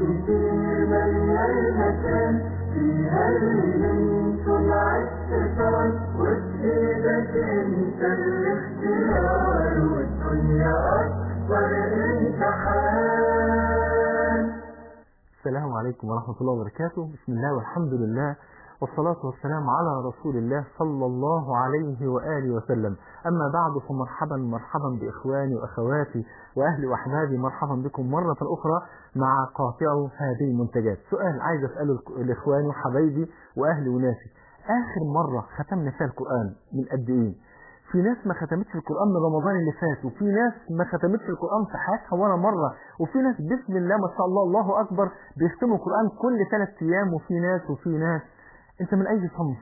كتير مالية المكان فيها اللي من صنع الشيطان وبإيدك انت الاختيار والدنيا أكبر امتحان السلام عليكم ورحمة الله وبركاته بسم الله والحمد لله والصلاة والسلام على رسول الله صلى الله عليه وآله وسلم أما بعد فمرحبا مرحبا بإخواني وأخواتي وأهلي وأحبابي مرحبا بكم مرة أخرى مع قاطع هذه المنتجات سؤال عايز أسأله لإخواني وحبايبي وأهلي وناسي آخر مرة ختمنا فيها القرآن من قد إيه في ناس ما ختمتش القرآن من رمضان اللي فات وفي ناس ما ختمتش القرآن في حياتها ولا مرة وفي ناس بسم الله ما شاء الله الله أكبر بيختموا القرآن كل ثلاث أيام وفي ناس وفي ناس أنت من أي صنف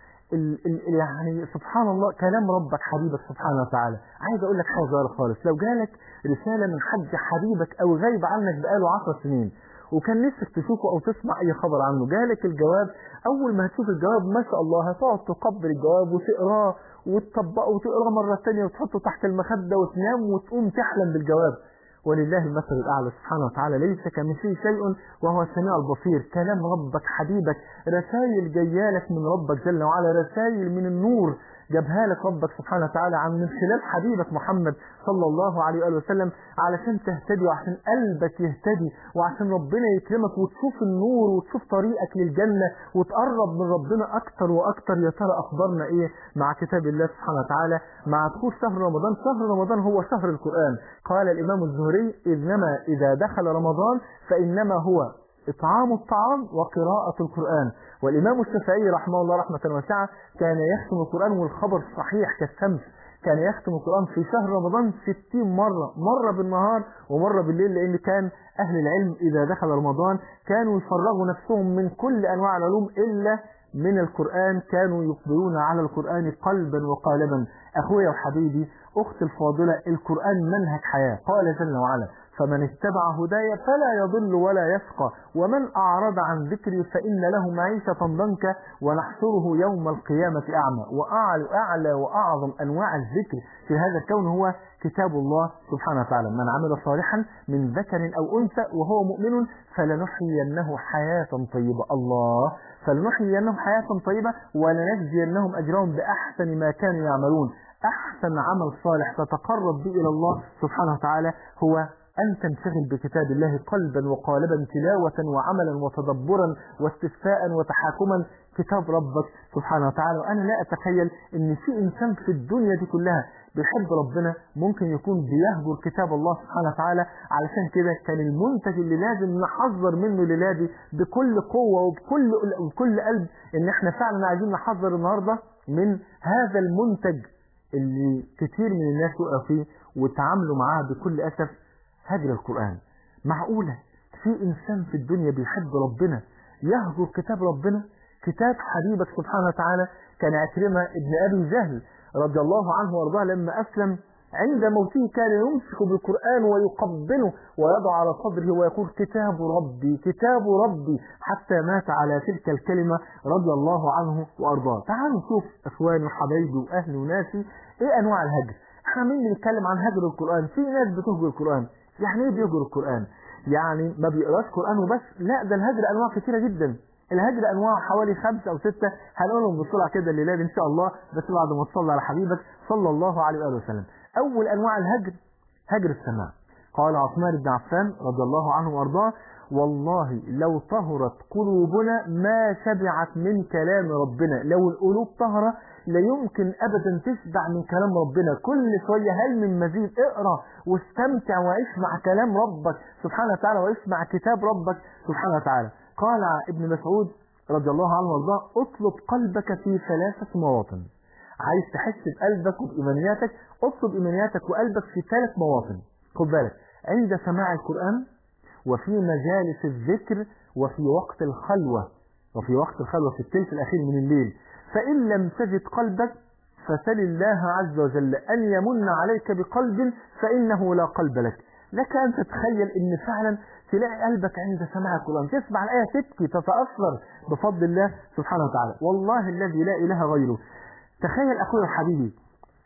ال ال يعني سبحان الله كلام ربك حبيبك سبحانه وتعالى عايز أقول لك حاجة صغيرة خالص لو جالك رسالة من حد حبيبك أو غايب عنك بقاله 10 سنين وكان نفسك تشوفه او تسمع اي خبر عنه جالك الجواب اول ما هتشوف الجواب ما شاء الله هتقعد تقبل الجواب وتقراه وتطبقه وتقراه مرة ثانية وتحطه تحت المخدة وتنام وتقوم تحلم بالجواب ولله المثل الأعلى سبحانه وتعالى ليس كمثله شيء وهو السميع البصير كلام ربك حبيبك رسائل جايالك من ربك جل وعلا رسائل من النور جابها لك ربك سبحانه وتعالى عن من خلال حبيبك محمد صلى الله عليه وآله وسلم علشان تهتدي وعشان قلبك يهتدي وعشان ربنا يكرمك وتشوف النور وتشوف طريقك للجنة وتقرب من ربنا أكتر وأكتر يا ترى أخبارنا إيه مع كتاب الله سبحانه وتعالى مع دخول شهر رمضان شهر رمضان هو شهر القرآن قال الإمام الزهري إنما إذا دخل رمضان فإنما هو إطعام الطعام وقراءة القرآن والإمام الشافعي رحمه الله رحمة واسعة كان يختم القرآن والخبر صحيح كالشمس كان يختم القرآن في شهر رمضان 60 مرة مرة بالنهار ومرة بالليل لأن كان أهل العلم إذا دخل رمضان كانوا يفرغوا نفسهم من كل أنواع العلوم إلا من القرآن كانوا يقبلون على القرآن قلبا وقالبا أخويا وحبيبي أختي الفاضلة القرآن منهج حياة قال جل وعلا فمن اتبع هدايا فلا يضل ولا يشقى ومن أعرض عن ذكري فإن له معيشة ضنكا ونحشره يوم القيامة أعمى وأعلى أعلى وأعظم أنواع الذكر في هذا الكون هو كتاب الله سبحانه وتعالى من عمل صالحا من ذكر أو أنثى وهو مؤمن فلنحيينه حياة طيبة الله فلنحيينهم حياة طيبة ولنجزينهم أجرهم بأحسن ما كانوا يعملون أحسن عمل صالح تتقرب به إلى الله سبحانه وتعالى هو أن تنشغل بكتاب الله قلبا وقالبا تلاوة وعملا وتدبرا واستشفاء وتحاكما كتاب ربك سبحانه وتعالى وأنا لا أتخيل أن في إنسان في الدنيا دي كلها بيحب ربنا ممكن يكون بيهجر كتاب الله سبحانه وتعالى علشان كده كان المنتج اللي لازم نحذر منه للادي بكل قوة وبكل وبكل قلب ان احنا فعلا عايزين نحذر النهاردة من هذا المنتج اللي كتير من الناس وقعوا فيه وتعاملوا معاه بكل أسف هجر القرآن معقولة في إنسان في الدنيا بيحب ربنا يهجر كتاب ربنا كتاب حبيبك سبحانه وتعالى كان عكرمة ابن أبي جهل رضي الله عنه وارضاه لما أسلم عند موته كان يمسك بالقرآن ويقبله ويضع على صدره ويقول كتاب ربي كتاب ربي حتى مات على تلك الكلمة رضي الله عنه وأرضاه تعالوا نشوف إخواني وحبايبي وأهلي وناسي إيه أنواع الهجر احنا مين بنتكلم عن هجر القرآن في ناس بتهجر القرآن يعني ايه بيهجر القرآن يعني ما بيقراش قرآن وبس لا ده الهجر أنواع كثيرة جدا الهجر أنواع حوالي خمسة أو ستة هنقولهم بسرعة كده الليلة إن شاء الله بس بعد ما تصلي على حبيبك صلى الله عليه وآله وسلم أول أنواع الهجر هجر السماع قال عثمان بن عفان رضي الله عنه وأرضاه والله لو طهرت قلوبنا ما شبعت من كلام ربنا لو القلوب طهرة لا يمكن أبدا تشبع من كلام ربنا كل شوية هل من مزيد اقرأ واستمتع وعيش مع كلام ربك سبحانه وتعالى وعيش مع كتاب ربك سبحانه وتعالى قال ابن مسعود رضي الله عنه وارضاه اطلب قلبك في ثلاثة مواطن عايز تحس بقلبك وبإيمانياتك اطلب إيمانياتك وقلبك في ثلاث مواطن خد بالك عند سماع القرآن وفي مجالس الذكر وفي وقت الخلوة وفي وقت الخلوة في الثلث الأخير من الليل فإن لم تجد قلبك فسل الله عز وجل أن يمن عليك بقلب فإنه لا قلب لك لك أن تتخيل أن فعلا تلاقي قلبك عند سماع القرآن تسمع الآية تبكي تتأثر بفضل الله سبحانه وتعالى والله الذي لا إله غيره تخيل أخوي وحبيبي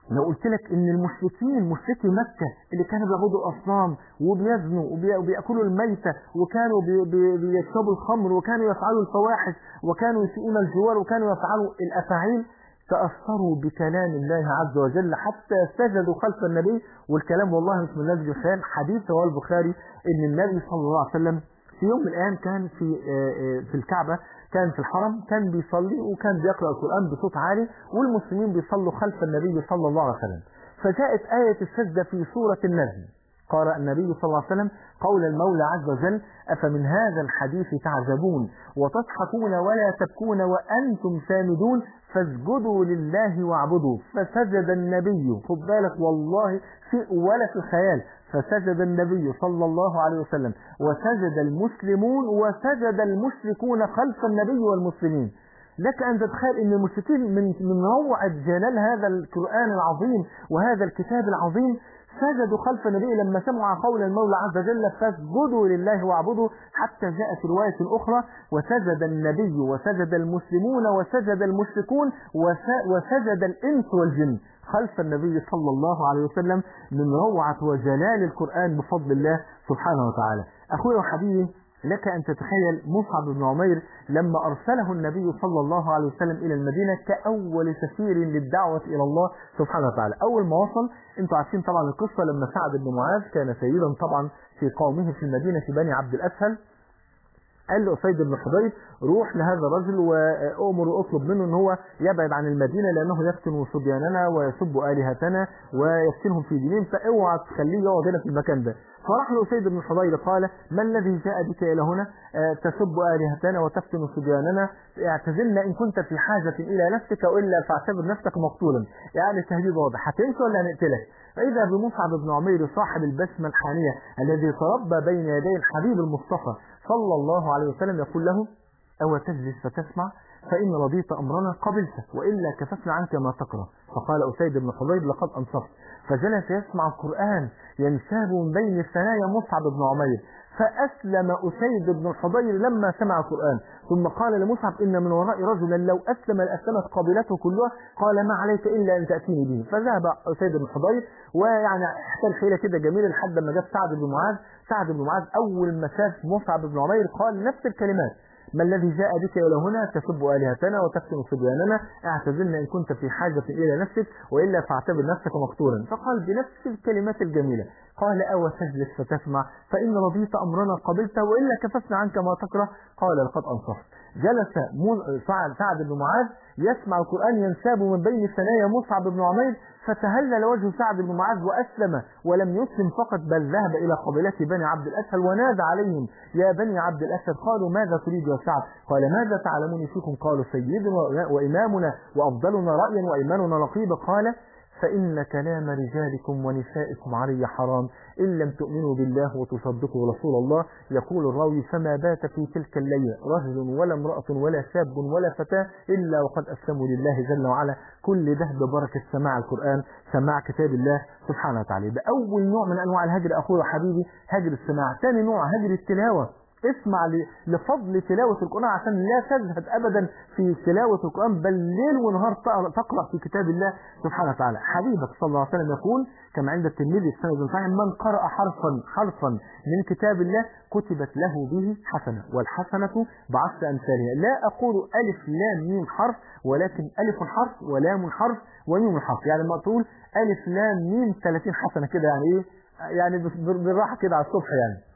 لو قلت لك ان المشركين مشركي مكة اللي كانوا بيعبدوا الاصنام وبيزنوا وبي- وبياكلوا الميتة وكانوا بي- بي- بيشربوا الخمر وكانوا يفعلوا الفواحش وكانوا يسيئون الجوار وكانوا يفعلوا الافاعيل تأثروا بكلام الله عز وجل حتى سجدوا خلف النبي والكلام والله مش من نزل الخيال حديث رواه البخاري ان النبي صلى الله عليه وسلم في يوم من الايام كان في آه، آه، في الكعبة كان في الحرم كان بيصلي وكان بيقرأ القرآن بصوت عالي والمسلمين بيصلوا خلف النبي صلى الله عليه وسلم فجاءت آية السجدة في سورة النجم قرأ النبي صلى الله عليه وسلم قول المولى عز وجل أفمن هذا الحديث تعجبون وتضحكون ولا تبكون وأنتم سامدون فاسجدوا لله واعبدوا فسجد النبي خد بالك والله شيء ولا في الخيال فسجد النبي صلى الله عليه وسلم وسجد المسلمون وسجد المشركون خلف النبي والمسلمين لك أن تتخيل أن المشركين من من روعة جلال هذا القرآن العظيم وهذا الكتاب العظيم سجدوا خلف النبي لما سمعوا قول المولى عز وجل فاسجدوا لله واعبدوا حتى جاءت رواية أخرى وسجد النبي وسجد المسلمون وسجد المشركون وس- وسجد الإنس والجن خلف النبي صلى الله عليه وسلم من روعة وجلال القرآن بفضل الله سبحانه وتعالى أخوي وحبيبي لك أن تتخيل مصعب بن عمير لما أرسله النبي صلى الله عليه وسلم إلى المدينة كأول سفير للدعوة إلى الله سبحانه وتعالى أول ما وصل أنتوا عارفين طبعا القصة لما سعد بن معاذ كان سيدا طبعا في قومه في المدينة في بني عبد الأسهل قال له أسيد بن حضير روح لهذا الرجل وأمر واطلب منه ان هو يبعد عن المدينة لأنه يفتن صبياننا ويسب آلهتنا ويفتنهم في دينهم فاوعى تخليه يقعد هنا في المكان ده فراح له أسيد بن حضير قال ما الذي جاء بك إلى هنا آه، تسب آلهتنا وتفتن صبياننا اعتزلنا إن كنت في حاجة إلى نفسك وإلا فاعتبر نفسك مقتولا يعني التهديد واضح هتمشي ولا هنقتلك فإذا بمصعب بن عمير صاحب البسمة الحانية الذي تربى بين يدي الحبيب المصطفى صلى الله عليه وسلم يقول له أو تجلس فتسمع فإن رضيت أمرنا قبلت وإلا كففنا عنك ما تكره فقال أسيد بن حضير لقد أنصفت فجلس يسمع القرآن ينساب من بين الثنايا مصعب بن عمير فأسلم أسيد بن الحضير لما سمع القرآن ثم قال لمصعب إن من وراء رجلا لو أسلم لأسلمت قبيلته كلها قال ما عليك إلا أن تأتيني به فذهب أسيد بن الحضير ويعني احتل حيلة كده جميلة لحد ما جاء سعد بن معاذ سعد بن معاذ أول ما شاف مصعب بن عمير قال نفس الكلمات ما الذي جاء بك إلى هنا تسب آلهتنا وتفتن صبياننا اعتزلنا إن كنت في حاجة إلى نفسك وإلا فاعتبر نفسك مقتولا فقال بنفس الكلمات الجميلة قال أو تجلس فتسمع فإن رضيت أمرنا قبلت وإلا كففنا عنك ما تكره قال لقد أنصفت جلس مو- سعد سعد بن معاذ يسمع القرآن ينساب من بين ثنايا مصعب بن عمير فتهلل وجه سعد بن معاذ وأسلم ولم يسلم فقط بل ذهب إلى قبيلة بني عبد الأسهل ونادى عليهم يا بني عبد الأسد قالوا ماذا تريد يا سعد قال ماذا تعلمون فيكم قالوا سيدنا وإمامنا وأفضلنا رأيا وإيماننا نقيب قال فإن كلام رجالكم ونسائكم علي حرام إن لم تؤمنوا بالله وتصدقوا رسول الله يقول الراوي فما بات في تلك الليلة رجل ولا امرأة ولا شاب ولا فتاة إلا وقد أسلموا لله جل وعلا كل ده ببركة سماع القرآن سماع كتاب الله سبحانه وتعالى ده أول نوع من أنواع الهجر أخوي وحبيبي هجر السماع ثاني نوع هجر التلاوة اسمع ل- لفضل تلاوة القرآن عشان لا تزهد أبدا في تلاوة القرآن بل ليل ونهار تقرأ تقرأ في كتاب الله سبحانه وتعالى حبيبك صلى الله عليه وسلم يقول كما عند الترمذي في سنة صحيح من قرأ حرفا حرفا من كتاب الله كتبت له به حسنة والحسنة بعشر أمثالها لا أقول ألف لام ميم حرف ولكن ألف حرف ولام حرف وميم حرف يعني لما تقول ألف لام ميم 30 حسنة كده يعني إيه يعني بال- بالراحة كده على الصبح يعني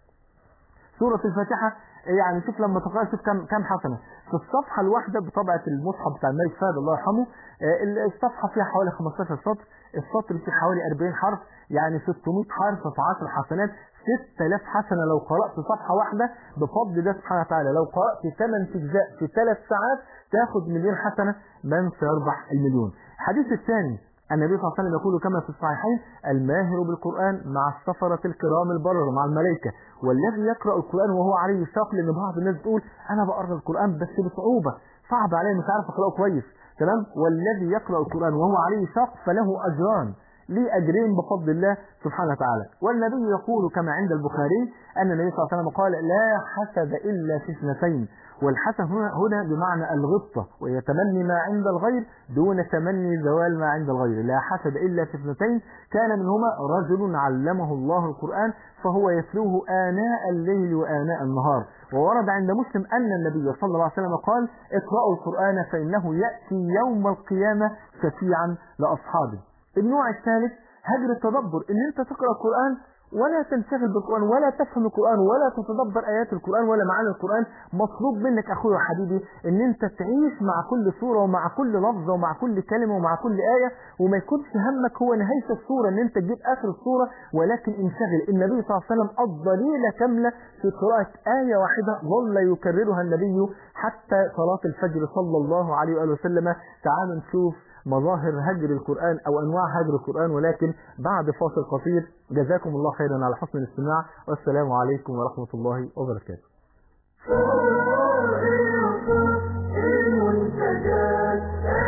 سورة الفاتحة يعني شوف لما تقرأ شوف كم كم حسنة في الصفحة الواحدة بطبعة المصحف بتاع الملك فهد الله يرحمه آه، الصفحة فيها حوالي 15 سطر السطر فيه حوالي 40 حرف يعني 600 حرف في 10 حسنات 6000 حسنة لو قرأت صفحة واحدة بفضل الله سبحانه وتعالى لو قرأت 8 أجزاء في 3 ساعات تاخد مليون حسنة من سيربح المليون الحديث الثاني النبي صلى الله عليه وسلم يقول كما في الصحيحين الماهر بالقرآن مع السفرة الكرام البرر مع الملائكة والذي يقرأ القرآن وهو عليه شاق لأن بعض الناس بتقول أنا بقرأ القرآن بس بصعوبة صعب علي مش عارف أقرأه كويس تمام والذي يقرأ القرآن وهو عليه شاق فله أجران ليه أجرين بفضل الله سبحانه وتعالى والنبي يقول كما عند البخاري أن النبي صلى الله عليه وسلم قال لا حسد إلا في اثنتين والحسد هنا, هنا بمعنى الغبطة ويتمني ما عند الغير دون تمني زوال ما عند الغير لا حسد إلا في اثنتين كان منهما رجل علمه الله القرآن فهو يتلوه آناء الليل وآناء النهار وورد عند مسلم أن النبي صلى الله عليه وسلم قال اقرأوا القرآن فإنه يأتي يوم القيامة شفيعا لأصحابه النوع الثالث هجر التدبر ان انت تقرأ القرآن ولا تنشغل بالقرآن ولا تفهم القرآن ولا تتدبر آيات القرآن ولا معاني القرآن مطلوب منك أخوي وحبيبي ان انت تعيش مع كل سورة ومع كل لفظة ومع كل كلمة ومع كل آية وما يكونش همك هو نهاية السورة ان انت تجيب آخر السورة ولكن انشغل النبي صلى الله عليه وسلم قضى ليلة كاملة في قراءة آية واحدة ظل يكررها النبي حتى صلاة الفجر صلى الله عليه وآله وسلم تعالوا نشوف مظاهر هجر القرآن أو أنواع هجر القرآن ولكن بعد فاصل قصير جزاكم الله خيرا على حسن الاستماع والسلام عليكم ورحمة الله وبركاته فوق الوقوف المنتجات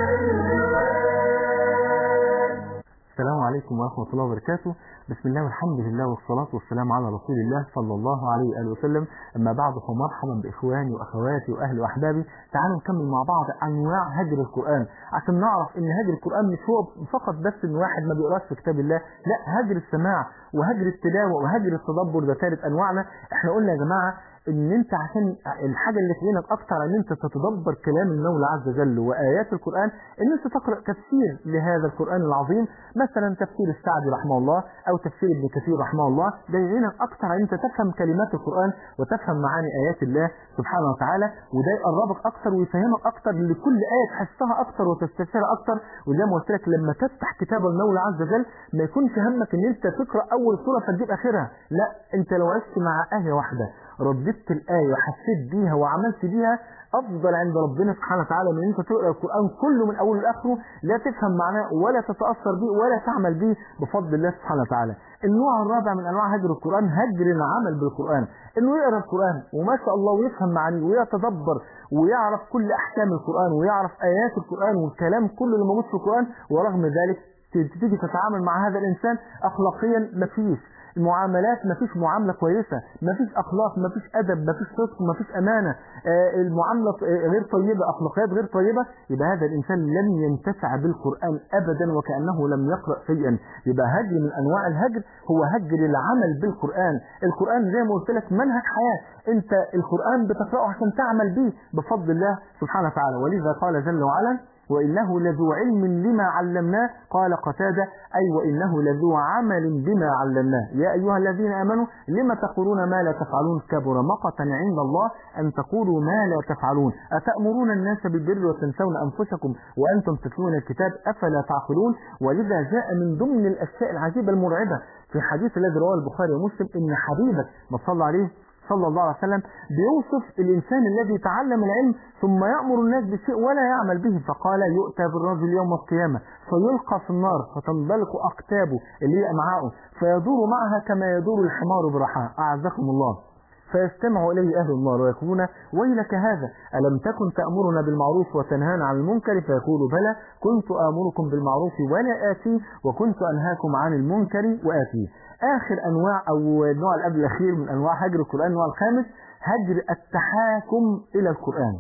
الروايات السلام عليكم ورحمة الله وبركاته بسم الله والحمد لله والصلاة والسلام على رسول الله صلى الله عليه وآله وسلم أما بعد فمرحبا بإخواني وأخواتي وأهلي وأحبابي تعالوا نكمل مع بعض أنواع هجر القرآن عشان نعرف إن هجر القرآن مش هو فقط بس إن واحد ما بيقراش في كتاب الله لا هجر السماع وهجر التلاوة وهجر التدبر ده ثالث أنواعنا إحنا قلنا يا جماعة ان انت عشان الحاجة اللي تعينك اكتر ان انت تتدبر كلام المولى عز وجل وايات القرآن ان انت تقرأ تفسير لهذا القرآن العظيم مثلا تفسير السعدي رحمه الله او تفسير ابن كثير رحمه الله ده يعينك اكتر ان انت تفهم كلمات القرآن وتفهم معاني ايات الله سبحانه وتعالى وده يقربك اكتر ويفهمك اكتر لكل آية تحسها اكتر وتستشعرها اكتر وزي ما قلت لك لما تفتح كتاب المولى عز وجل ما يكونش همك ان انت تقرأ اول سورة فتجيب اخرها لا انت لو عشت مع آية واحدة رددت الآية وحسيت بيها وعملت بيها أفضل عند ربنا سبحانه وتعالى من أنت تقرأ القرآن كله من أوله لآخره لا تفهم معناه ولا تتأثر به ولا تعمل به بفضل الله سبحانه وتعالى النوع الرابع من أنواع هجر القرآن هجر العمل بالقرآن إنه يقرأ القرآن وما شاء الله ويفهم معانيه ويتدبر ويعرف كل أحكام القرآن ويعرف آيات القرآن والكلام كله اللي موجود في القرآن ورغم ذلك تيجي تتعامل مع هذا الإنسان أخلاقيا مفيش المعاملات مفيش معاملة كويسة مفيش أخلاق مفيش أدب مفيش صدق مفيش أمانة آه المعاملة غير طيبة أخلاقيات غير طيبة يبقى هذا الإنسان لم ينتفع بالقرآن أبدا وكأنه لم يقرأ شيئا يبقى هجر من أنواع الهجر هو هجر العمل بالقرآن القرآن زي ما قلت لك منهج حياة أنت القرآن بتقرأه عشان تعمل به بفضل الله سبحانه وتعالى ولذا قال جل وعلا وإنه لذو علم لما علمناه قال قتادة أي وإنه لذو عمل بما علمناه يا أيها الذين آمنوا لما تقولون ما لا تفعلون كبر مقتا عند الله أن تقولوا ما لا تفعلون أتأمرون الناس بالبر وتنسون أنفسكم وأنتم تتلون الكتاب أفلا تعقلون ولذا جاء من ضمن الأشياء العجيبة المرعبة في حديث الذي رواه البخاري ومسلم إن حبيبك ما صلى عليه صلى الله عليه وسلم بيوصف الإنسان الذي تعلم العلم ثم يأمر الناس بشيء ولا يعمل به فقال يؤتى بالرجل يوم القيامة فيلقى في النار فتنبلق أقتابه اللي هي أمعاؤه فيدور معها كما يدور الحمار برحاه أعزكم الله فيستمع إليه أهل النار ويقولون ويلك هذا ألم تكن تأمرنا بالمعروف وتنهانا عن المنكر فيقول بلى كنت آمركم بالمعروف ولا آتي وكنت أنهاكم عن المنكر وآتي آخر أنواع أو النوع اللي قبل الأخير من أنواع هجر القرآن النوع الخامس هجر التحاكم إلى القرآن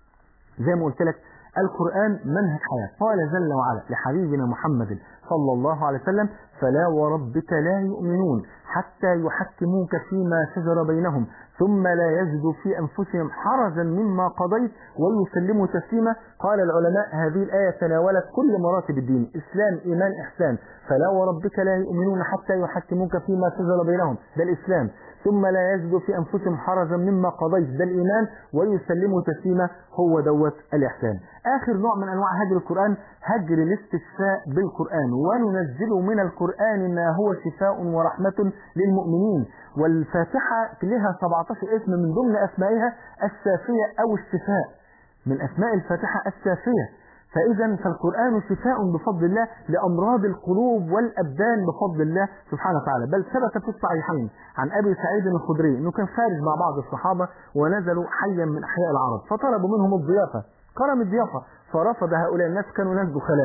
زي ما قلت لك القرآن منهج حياة قال جل وعلا لحبيبنا محمد صلى الله عليه وسلم فلا وربك لا يؤمنون حتى يحكموك فيما شجر بينهم ثم لا يجدوا في أنفسهم حرجا مما قضيت ويسلموا تسليما قال العلماء هذه الآية تناولت كل مراتب الدين إسلام إيمان إحسان فلا وربك لا يؤمنون حتى يحكموك فيما شجر بينهم ده الإسلام ثم لا يجدوا في أنفسهم حرجا مما قضيت ده الإيمان ويسلموا تسليما هو دوت الإحسان آخر نوع من أنواع هجر القرآن هجر الاستشفاء بالقرآن وننزل من القرآن ما هو شفاء ورحمة للمؤمنين والفاتحة لها 17 اسم من ضمن أسمائها الشافية أو الشفاء من أسماء الفاتحة الشافية فإذا فالقرآن شفاء بفضل الله لأمراض القلوب والأبدان بفضل الله سبحانه وتعالى بل ثبت في الصحيحين عن أبي سعيد الخدري أنه كان خارج مع بعض الصحابة ونزلوا حيا من أحياء العرب فطلبوا منهم الضيافة كرم الضيافة فرفض هؤلاء الناس كانوا ناس دخلاء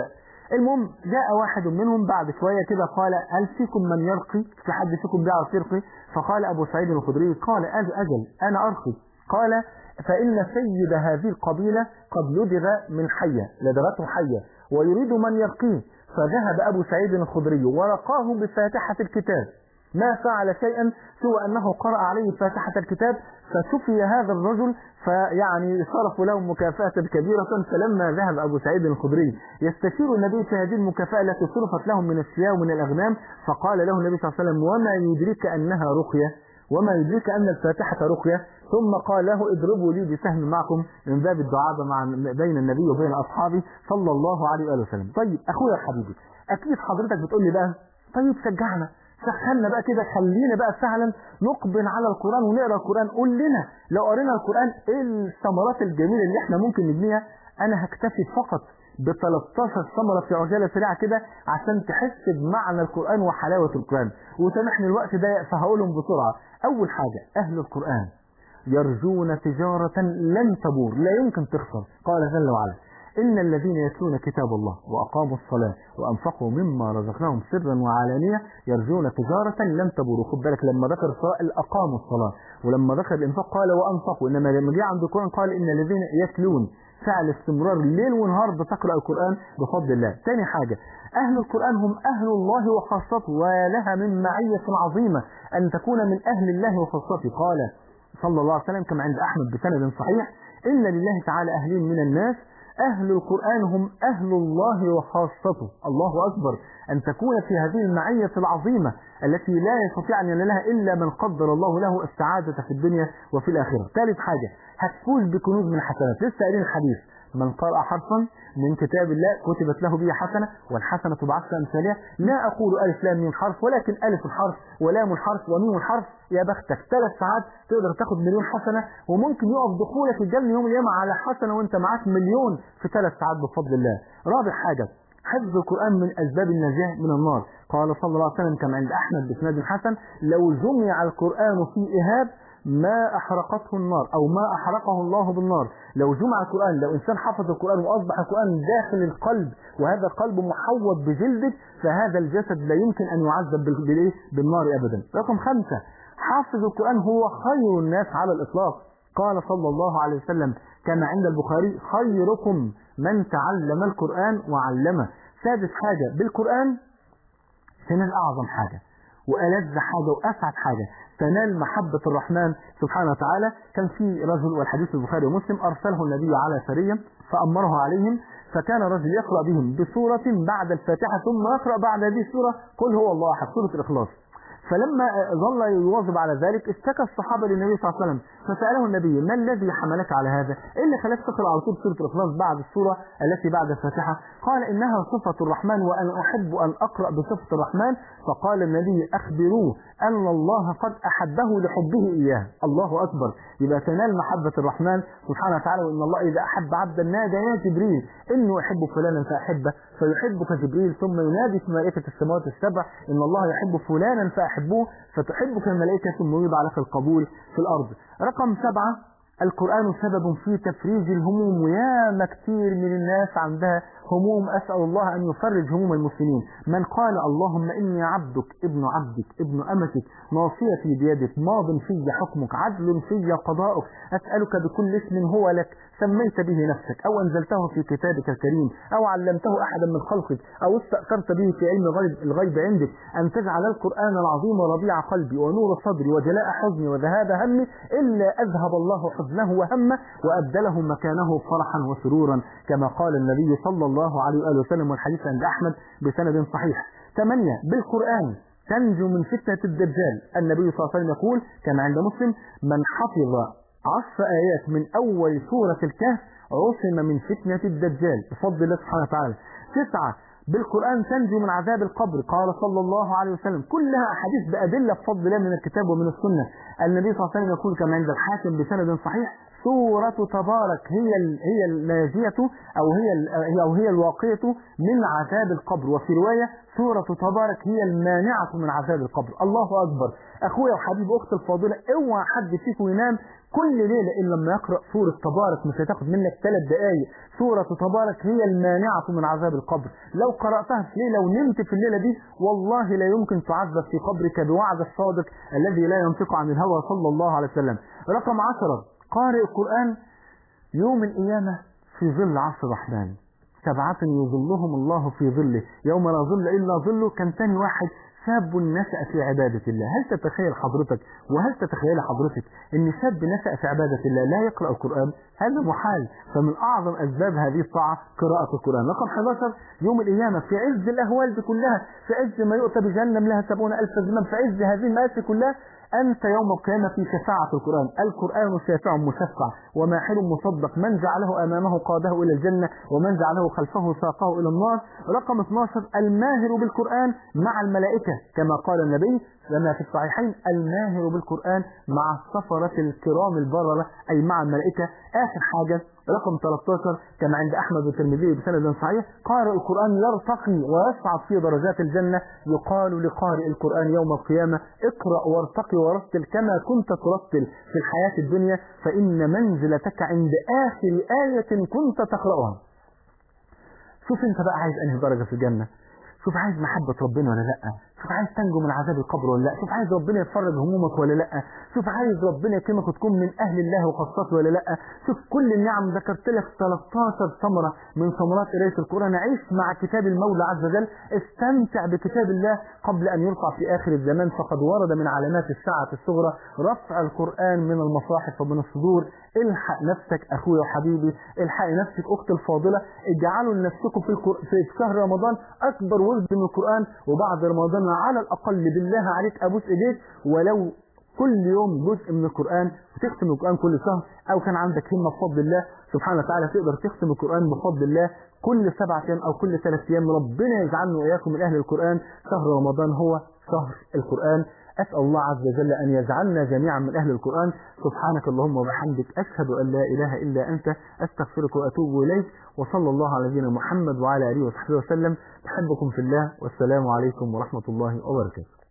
المهم جاء واحد منهم بعد شوية كده قال هل فيكم من يرقي في حد فيكم بيعرف يرقي فقال أبو سعيد الخدري قال أجل, أجل أنا أرقي قال فإن سيد هذه القبيلة قد لدغ من حية لدغته حية ويريد من يرقيه فذهب أبو سعيد الخدري ورقاه بفاتحة الكتاب ما فعل شيئا سوى أنه قرأ عليه فاتحة الكتاب فشفي هذا الرجل فيعني صرفوا له مكافأة كبيرة فلما ذهب أبو سعيد الخدري يستشير النبي في هذه المكافأة التي صرفت لهم من الشياه ومن الأغنام فقال له النبي صلى الله عليه وسلم وما يدرك أنها رقية وما يدرك أن الفاتحة رقية ثم قال له اضربوا لي بسهم معكم من باب الدعابة مع بين النبي وبين أصحابه صلى الله عليه وآله وسلم طيب أخويا حبيبي أكيد حضرتك بتقول لي بقى طيب شجعنا سخنا بقى كده خلينا بقى فعلا نقبل على القرآن ونقرأ القرآن قول لنا لو قرينا القرآن ايه الثمرات الجميلة اللي احنا ممكن نبنيها انا هكتفي فقط ب 13 ثمرة في عجالة سريعة كده عشان تحس بمعنى القرآن وحلاوة القرآن وسامحني الوقت ده فهقولهم بسرعة أول حاجة أهل القرآن يرجون تجارة لن تبور لا يمكن تخسر قال جل وعلا إن الذين يتلون كتاب الله وأقاموا الصلاة وأنفقوا مما رزقناهم سرا وعلانية يرجون تجارة لن تبور خد بالك لما ذكر الصلاة أقاموا الصلاة ولما ذكر الإنفاق قال وأنفقوا إنما لما جاء عند القرآن قال إن الذين يتلون فعل استمرار ليل ونهار بتقرأ القرآن بفضل الله ثاني حاجة أهل القرآن هم أهل الله وخاصته ولها من معية عظيمة أن تكون من أهل الله وخاصته قال صلى الله عليه وسلم كما عند أحمد بسند صحيح إن لله تعالى أهلين من الناس أهل القرآن هم أهل الله وخاصته الله أكبر أن تكون في هذه المعية العظيمة التي لا يستطيع أن ينالها إلا من قدر الله له السعادة في الدنيا وفي الآخرة ثالث حاجة هتفوز بكنوز من الحسنات لسه قايلين الحديث من قرأ حرفا من كتاب الله كتبت له به حسنة والحسنة بعشر أمثالها لا أقول ألف لام من حرف ولكن ألف الحرف ولام الحرف وميم الحرف يا بختك ثلاث ساعات تقدر تاخد مليون حسنة وممكن يقف دخولك الجنة يوم القيامة على حسنة وانت معاك مليون في ثلاث ساعات بفضل الله رابع حاجة حفظ القرآن من أسباب النجاة من النار قال صلى الله عليه وسلم كما عند أحمد بسناد حسن لو جمع القرآن في إهاب ما أحرقته النار أو ما أحرقه الله بالنار لو جمع القرآن لو إنسان حفظ القرآن وأصبح القرآن داخل القلب وهذا القلب محوط بجلدك فهذا الجسد لا يمكن أن يعذب بالإيه؟ بالنار أبدا رقم خمسة حافظ القرآن هو خير الناس على الإطلاق قال صلى الله عليه وسلم كما عند البخاري خيركم من تعلم القرآن وعلمه سادس حاجة بالقرآن تنال أعظم حاجة وألذ حاجة وأسعد حاجة تنال محبة الرحمن سبحانه وتعالى كان في رجل والحديث البخاري ومسلم أرسله النبي على سرية فأمره عليهم فكان رجل يقرأ بهم بسورة بعد الفاتحة ثم يقرأ بعد هذه السورة قل هو الله أحد سورة الإخلاص فلما ظل يواظب على ذلك اشتكى الصحابة للنبي صلى الله عليه وسلم فسأله النبي ما الذي حملك على هذا إيه اللي خلاك تقرأ على طول سورة الإخلاص بعد السورة التي بعد الفاتحة قال إنها صفة الرحمن وأنا أحب أن أقرأ بصفة الرحمن فقال النبي أخبروه أن الله قد أحبه لحبه إياه الله أكبر يبقى تنال محبة الرحمن سبحانه وتعالى وإن الله إذا أحب عبدا نادى يا جبريل إنه يحب فلانا فأحبه فيحبك جبريل ثم ينادي في ملائكة السماوات السبع إن الله يحب فلانا فأحبوه فتحبك الملائكة ثم يوضع لك القبول في الأرض رقم سبعة القرآن سبب في تفريج الهموم وياما كتير من الناس عندها هموم أسأل الله أن يفرج هموم المسلمين من قال اللهم إني عبدك ابن عبدك ابن أمتك ناصيتي بيدك ماض في حكمك عدل في قضاؤك أسألك بكل اسم هو لك سميت به نفسك أو أنزلته في كتابك الكريم أو علمته أحدا من خلقك أو استأثرت به في علم الغيب, الغيب عندك أن تجعل القرآن العظيم ربيع قلبي ونور صدري وجلاء حزني وذهاب همي إلا أذهب الله حزنه وهمه وأبدله مكانه فرحا وسرورا كما قال النبي صلى الله عليه وآله وسلم والحديث عند أحمد بسند صحيح ثمانية بالقرآن تنجو من فتنة الدجال النبي صلى الله عليه وسلم يقول كما عند مسلم من حفظ عشر آيات من أول سورة الكهف عصم من فتنة الدجال بفضل الله سبحانه وتعالى تسعة بالقرآن تنجو من عذاب القبر قال صلى الله عليه وسلم كلها أحاديث بأدلة بفضل الله من الكتاب ومن السنة النبي صلى الله عليه وسلم يقول كما عند الحاكم بسند صحيح سورة تبارك هي ال- هي الناجية أو هي ال- أو هي الواقية من عذاب القبر وفي رواية سورة تبارك هي المانعة من عذاب القبر الله أكبر أخويا وحبيب أختي الفاضلة اوعى حد فيكم ينام كل ليلة إلا لما يقرأ سورة تبارك مش هتاخد منك ثلاث دقايق سورة تبارك هي المانعة من عذاب القبر لو قرأتها في ليلة ونمت في الليلة دي والله لا يمكن تعذب في قبرك بوعد الصادق الذي لا ينطق عن الهوى صلى الله عليه وسلم رقم عشرة قارئ القرآن يوم القيامة في ظل عرش الرحمن سبعة يظلهم الله في ظله يوم لا ظل إلا ظله كان تاني واحد شاب نشأ في عبادة الله هل تتخيل حضرتك وهل تتخيل حضرتك ان شاب نشأ في عبادة الله لا يقرأ القرآن هذا محال فمن أعظم أسباب هذه الطاعة قراءة القرآن رقم 11 يوم القيامة في عز الأهوال دي كلها في عز ما يؤتى بجهنم لها سبعون ألف زمام في عز هذه المآسي كلها أنت يوم القيامة في شفاعة القرآن القرآن شافع مشفع وماحل مصدق من جعله أمامه قاده إلى الجنة ومن جعله خلفه ساقه إلى النار رقم 12 الماهر بالقرآن مع الملائكة كما قال النبي لما في الصحيحين الماهر بالقرآن مع السفرة الكرام البررة أي مع الملائكة آخر حاجة رقم 13 كما عند أحمد والترمذي بسند صحيح قارئ القرآن يرتقي ويصعد في درجات الجنة يقال لقارئ القرآن يوم القيامة اقرأ وارتقي ورتل كما كنت ترتل في الحياة الدنيا فإن منزلتك عند آخر آية كنت تقرأها شوف انت بقى عايز انهي درجة في الجنة شوف عايز محبة ربنا ولا لا شوف عايز تنجو من عذاب القبر ولا لا شوف عايز ربنا يفرج همومك ولا لا شوف عايز ربنا يكرمك وتكون من اهل الله وخاصته ولا لا شوف كل النعم ذكرت لك 13 ثمرة من ثمرات قراءة القرآن عيش مع كتاب المولى عز وجل استمتع بكتاب الله قبل ان يرفع في اخر الزمان فقد ورد من علامات الساعة الصغرى رفع القرآن من المصاحف ومن الصدور الحق نفسك اخويا وحبيبي الحق نفسك اختي الفاضلة اجعلوا لنفسكم في, القر... في شهر رمضان اكبر ورد من القرآن وبعد رمضان على الاقل بالله عليك ابوس ايديك ولو كل يوم جزء من القرآن وتختم القرآن كل شهر أو كان عندك همة بفضل الله سبحانه وتعالى تقدر تختم القرآن بفضل الله كل سبعة أيام أو كل ثلاث أيام ربنا يجعلنا وإياكم من أهل القرآن شهر رمضان هو شهر القرآن أسأل الله عز وجل أن يجعلنا جميعا من أهل القرآن سبحانك اللهم وبحمدك أشهد أن لا إله إلا أنت أستغفرك وأتوب إليك وصلى الله على نبينا محمد وعلى آله وصحبه وسلم بحبكم في الله والسلام عليكم ورحمة الله وبركاته